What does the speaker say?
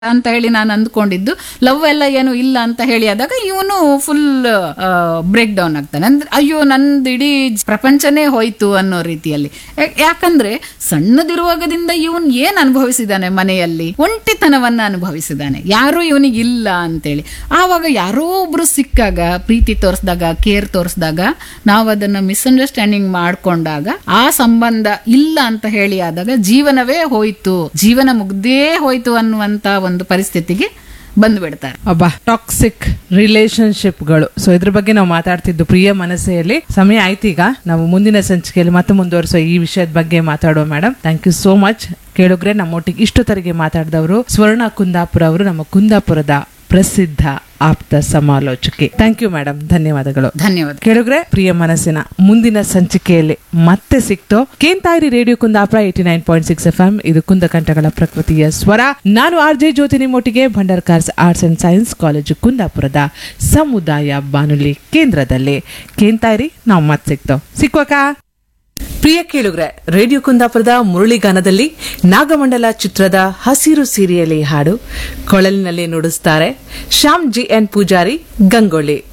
ಅಂತ ಹೇಳಿ ನಾನು ಅಂದ್ಕೊಂಡಿದ್ದು ಲವ್ ಎಲ್ಲ ಏನು ಇಲ್ಲ ಅಂತ ಹೇಳಿ ಆದಾಗ ಇವನು ಫುಲ್ ಬ್ರೇಕ್ ಡೌನ್ ಆಗ್ತಾನೆ ಅಂದ್ರೆ ಅಯ್ಯೋ ನಂದು ಇಡೀ ಪ್ರಪಂಚನೇ ಹೋಯ್ತು ಅನ್ನೋ ರೀತಿಯಲ್ಲಿ ಯಾ- ಯಾಕಂದ್ರೆ ಸಣ್ಣದಿರುವಾಗದಿಂದ ಇವನ್ ಏನ್ ಅನುಭವಿಸಿದಾನೆ ಮನೆಯಲ್ಲಿ ಒಂಟಿತನವನ್ನ ಅನುಭವಿಸಿದಾನೆ ಯಾರು ಇವನಿಗೆ ಇಲ್ಲ ಅಂತೇಳಿ ಆವಾಗ ಯಾರೋ ಒಬ್ರು ಸಿಕ್ಕಾಗ ಪ್ರೀತಿ ತೋರಿಸಿದಾಗ ಕೇರ್ ತೋರಿಸಿದಾಗ ನಾವು ಅದನ್ನ ಮಿಸ್ಅಂಡರ್ಸ್ಟ್ಯಾಂಡಿಂಗ್ ಮಾಡ್ಕೊಂಡಾಗ ಆ ಸಂಬಂಧ ಇಲ್ಲ ಅಂತ ಹೇಳಿ ಆದಾಗ ಜೀವನವೇ ಹೋಯ್ತು ಜೀವನ ಮುಗ್ದೇ ಹೋಯ್ತು ಅನ್ನುವಂತ ಒಂದು ಪರಿಸ್ಥಿತಿಗೆ ಬಂದ್ಬಿಡ್ತಾರೆ ಅಬ್ಬಾ ಟಾಕ್ಸಿಕ್ ರಿಲೇಶನ್ಶಿಪ್ಗಳು ಸೊ ಇದ್ರ ಬಗ್ಗೆ ನಾವು ಮಾತಾಡ್ತಿದ್ದು ಪ್ರಿಯ ಮನಸ್ಸೆಯಲ್ಲಿ ಸಮಯ ಆಯ್ತೀಗ ನಾವು ಮುಂದಿನ ಸಂಚಿಕೆಯಲ್ಲಿ ಮತ್ತೆ ಮುಂದುವರಿಸೋ ಈ ವಿಷಯದ ಬಗ್ಗೆ ಮಾತಾಡುವ madam thank you so much ಕೇಳುಗ್ರೆ ನಮ್ಮೊಟ್ಟಿಗೆ ಇಷ್ಟು ತರಿಗೆ ಮಾತಾಡಿದವರು ಸ್ವರ್ಣ ಕುಂದಾಪುರ ಅವರು ನಮ್ಮ ಕುಂದಾಪುರದ ಪ್ರಸಿದ್ಧ ಆಪ್ತ ಸಮಾಲೋಚಕಿ ಥ್ಯಾಂಕ್ ಯು ಮೇಡಮ್ ಧನ್ಯವಾದಗಳು ಧನ್ಯವಾದ ಕೇಳುಗ್ರೆ ಪ್ರಿಯ ಮನಸ್ಸಿನ ಮುಂದಿನ ಸಂಚಿಕೆಯಲ್ಲಿ ಮತ್ತೆ ಸಿಕ್ತೋ ಕೇಂತಾಯಿರಿ radio Kundapura eighty nine point six F M ಇದು ಕುಂದಕಂಠಗಳ ಪ್ರಕೃತಿಯ ಸ್ವರ ನಾನು ಆರ್ ಜೆ ಜ್ಯೋತಿ ನಿಮ್ಮೊಟ್ಟಿಗೆ Bhandarkars arts and science college ಕುಂದಾಪುರದ ಸಮುದಾಯ ಬಾನುಲಿ ಕೇಂದ್ರದಲ್ಲಿ ಕೇಂತಾಯಿರಿ ನಾವು ಮತ್ತೆ ಸಿಕ್ತೋ ಸಿಕ್ವಕ ಪ್ರಿಯ ಕೇಳುಗ್ರೆ ರೇಡಿಯೋ ಕುಂದಾಪುರದ ಮುರಳಿಗಾನದಲ್ಲಿ ನಾಗಮಂಡಲ ಚಿತ್ರದ ಹಸಿರು ಸೀರೆಯಲ್ಲಿ ಹಾಡು ಕೊಳಲಿನಲ್ಲಿ ನುಡಿಸ್ತಾರೆ ಶ್ಯಾಮ್ ಜಿ ಎನ್ ಪೂಜಾರಿ ಗಂಗೊಳ್ಳಿ